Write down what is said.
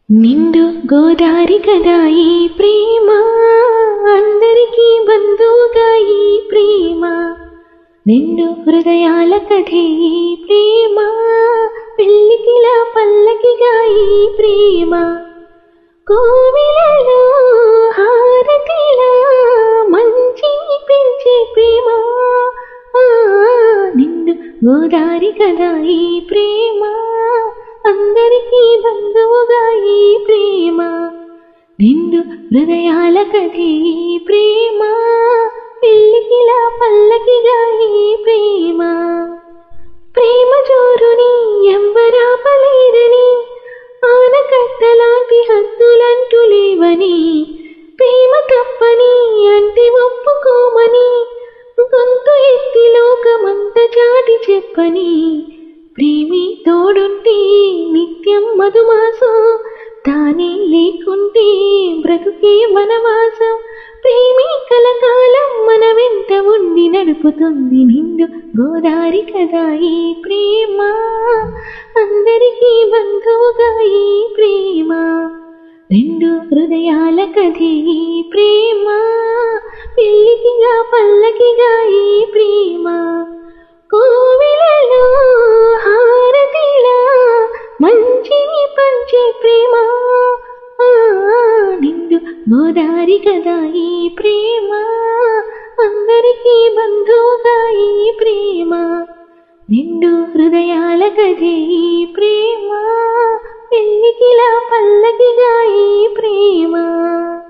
నిండు గోదారి కదా ఈ ప్రేమ అందరికీ బంధువుగా ఈ ప్రేమ నిండు హృదయాల కథే ఈ ప్రేమ పెళ్ళికిలా పల్లకిగా ఈ ప్రేమ కోవిలలో హారతిలా మంచిని పెంచే ప్రేమ ఆ, నిండు గోదారి కదా ఈ ప్రేమ అందరికీ బంధువుగా ఈ ప్రేమ నిండు హృదయాల కథే ఈ ప్రేమ పెళ్ళికిలా పల్లకిగా ఈ ప్రేమ ప్రేమ జోరుని ఎవ్వరాపలేరని ఆనకట్టలాంటి హద్దులంటూ లేవని ప్రేమ తప్పని అంటే ఒప్పుకోమని గొంతు ఎత్తి లోకమంత చాటి చెప్పని ప్రేమి తోడుంటే నిత్యం మధుమాసం తానే లేకుంటే బ్రతుకే వనవాసం ప్రేమి కలకాలం మన వెంట ఉండి నడుపుతుంది నిండు గోదారి కదా ఈ ప్రేమ అందరికీ బంధువుగా ఈ ప్రేమ రెండు హృదయాల కథే ఈ ప్రేమ పెళ్ళికిగా పల్లకిగా ఈ ప్రేమ కోవిలలో హారతిలా మంచిని పంచే ప్రేమ ఆ, నిండు గోదారి కదా ఈ ప్రేమ అందరికీ బంధువుగా ఈ ప్రేమ నిండు హృదయాల కథే ఈ ప్రేమ పెళ్ళికిలా పల్లకిగా ఈ ప్రేమ